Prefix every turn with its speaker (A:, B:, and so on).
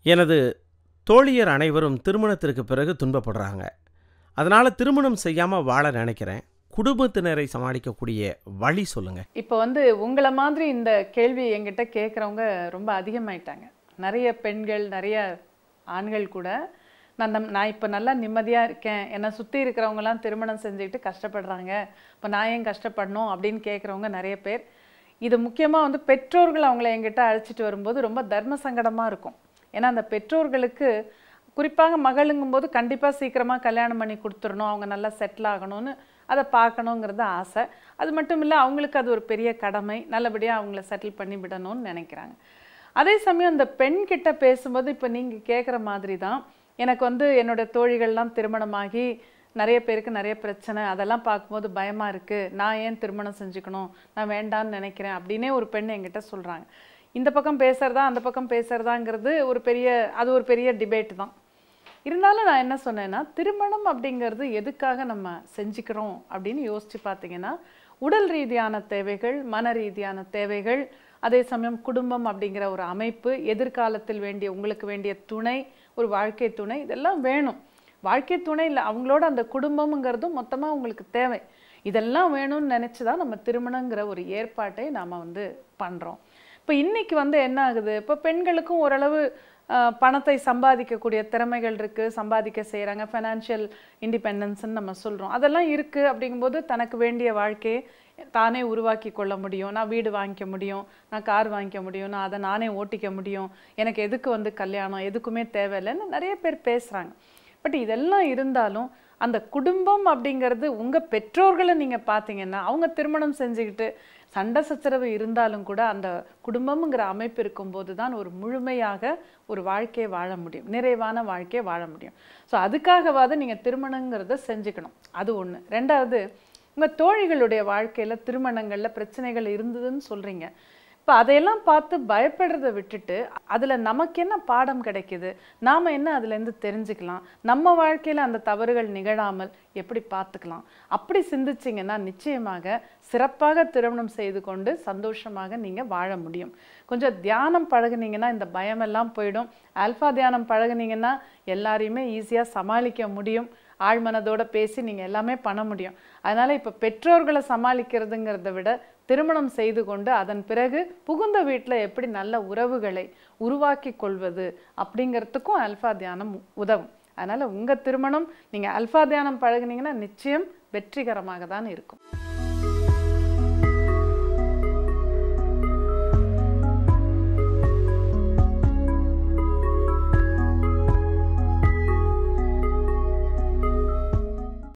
A: எனது தோழியர் அனைவரும் திருமணத்திற்கு பிறகு துன்பப்படுறாங்க அதனால் திருமணம் செய்யாமல் வாழ நினைக்கிறேன் குடும்பத்தினரை சமாளிக்கக்கூடிய வழி சொல்லுங்க
B: இப்போ வந்து உங்களை மாதிரி இந்த கேள்வி என்கிட்ட கேட்குறவங்க ரொம்ப அதிகமாயிட்டாங்க நிறைய பெண்கள் நிறைய ஆண்கள் கூட நான் நம் நான் இப்போ நல்லா நிம்மதியாக இருக்கேன் என்னை சுற்றி இருக்கிறவங்கலாம் திருமணம் செஞ்சுக்கிட்டு கஷ்டப்படுறாங்க இப்போ நான் ஏன் கஷ்டப்படணும் அப்படின்னு கேட்குறவங்க நிறைய பேர் இது முக்கியமாக வந்து பெற்றோர்கள் அவங்கள என்கிட்ட அழைச்சிட்டு வரும்போது ரொம்ப தர்ம சங்கடமாக இருக்கும் ஏன்னா அந்த பெற்றோர்களுக்கு குறிப்பாக மகளுங்கும்போது கண்டிப்பாக சீக்கிரமாக கல்யாணம் பண்ணி கொடுத்துடணும் அவங்க நல்லா செட்டில் ஆகணும்னு அதை பார்க்கணுங்கிறது ஆசை அது மட்டும் இல்லை அவங்களுக்கு அது ஒரு பெரிய கடமை நல்லபடியாக அவங்கள செட்டில் பண்ணி விடணும்னு நினைக்கிறாங்க அதே சமயம் அந்த பெண் கிட்ட பேசும்போது இப்போ நீங்கள் கேட்குற மாதிரி தான் எனக்கு வந்து என்னோட தோழிகள்லாம் திருமணமாகி நிறைய பேருக்கு நிறைய பிரச்சனை அதெல்லாம் பார்க்கும்போது பயமாக இருக்குது நான் ஏன் திருமணம் செஞ்சுக்கணும் நான் வேண்டான்னு நினைக்கிறேன் அப்படின்னே ஒரு பெண் என்கிட்ட சொல்கிறாங்க இந்த பக்கம் பேசுகிறதா அந்த பக்கம் பேசுகிறதாங்கிறது ஒரு பெரிய அது ஒரு பெரிய டிபேட் தான் இருந்தாலும் நான் என்ன சொன்னேன்னா திருமணம் அப்படிங்கிறது எதுக்காக நம்ம செஞ்சுக்கிறோம் அப்படின்னு யோசிச்சு பார்த்தீங்கன்னா உடல் ரீதியான தேவைகள் மன ரீதியான தேவைகள் அதே சமயம் குடும்பம் அப்படிங்கிற ஒரு அமைப்பு எதிர்காலத்தில் வேண்டிய உங்களுக்கு வேண்டிய துணை ஒரு வாழ்க்கை துணை இதெல்லாம் வேணும் வாழ்க்கை துணை இல்லை அவங்களோட அந்த குடும்பம்ங்கிறதும் மொத்தமாக உங்களுக்கு தேவை இதெல்லாம் வேணும்னு நினச்சி தான் நம்ம திருமணங்கிற ஒரு ஏற்பாட்டை நாம் வந்து பண்ணுறோம் இப்போ இன்னைக்கு வந்து என்ன ஆகுது இப்போ பெண்களுக்கும் ஓரளவு அஹ், பணத்தை சம்பாதிக்கக்கூடிய திறமைகள் இருக்குது சம்பாதிக்க செய்கிறாங்க ஃபைனான்ஷியல் இண்டிபெண்டன்ஸ்னு நம்ம சொல்கிறோம் அதெல்லாம் இருக்குது அப்படிங்கும்போது தனக்கு வேண்டிய வாழ்க்கையை தானே உருவாக்கி கொள்ள முடியும் நான் வீடு வாங்கிக்க முடியும் நான் கார் வாங்கிக்க முடியும் நான் அதை நானே ஓட்டிக்க முடியும் எனக்கு எதுக்கு வந்து கல்யாணம் எதுக்குமே தேவையில்லைன்னு நிறைய பேர் பேசுகிறாங்க பட் இதெல்லாம் இருந்தாலும் அந்த குடும்பம் அப்படிங்கிறது உங்கள் பெற்றோர்களை நீங்கள் பார்த்தீங்கன்னா அவங்க திருமணம் செஞ்சுக்கிட்டு சண்டை சச்சரவு இருந்தாலும் கூட அந்த குடும்பம்ங்கிற அமைப்பு இருக்கும்போது தான் ஒரு முழுமையாக ஒரு வாழ்க்கையை வாழ முடியும் நிறைவான வாழ்க்கையை வாழ முடியும் ஸோ அதுக்காகவாவது நீங்கள் திருமணங்கிறத செஞ்சுக்கணும் அது ஒன்று ரெண்டாவது உங்கள் தோழிகளுடைய வாழ்க்கையில் திருமணங்களில் பிரச்சனைகள் இருந்ததுன்னு சொல்கிறீங்க இப்போ அதையெல்லாம் பார்த்து பயப்படுறதை விட்டுட்டு அதில் நமக்கு என்ன பாடம் கிடைக்குது நாம் என்ன அதுலேருந்து தெரிஞ்சுக்கலாம் நம்ம வாழ்க்கையில் அந்த தவறுகள் நிகழாமல் எப்படி பார்த்துக்கலாம் அப்படி சிந்திச்சிங்கன்னா நிச்சயமாக சிறப்பாக திருமணம் செய்து கொண்டு சந்தோஷமாக நீங்கள் வாழ முடியும் கொஞ்சம் தியானம் பழகுனீங்கன்னா இந்த பயமெல்லாம் போயிடும் ஆல்ஃபா தியானம் பழகுனீங்கன்னா எல்லாரையுமே ஈஸியாக சமாளிக்க முடியும் ஆழ்மனதோட பேசி நீங்கள் எல்லாமே பண்ண முடியும் அதனால் இப்போ பெற்றோர்களை சமாளிக்கிறதுங்கிறத விட திருமணம் செய்து கொண்டு அதன் பிறகு புகுந்த வீட்டில் எப்படி நல்ல உறவுகளை உருவாக்கி கொள்வது அப்படிங்கிறதுக்கும் அல்ஃபா தியானம் உதவும் அதனால் உங்கள் திருமணம் நீங்கள் அல்ஃபா தியானம் பழகுனீங்கன்னா நிச்சயம் வெற்றிகரமாக தான் இருக்கும்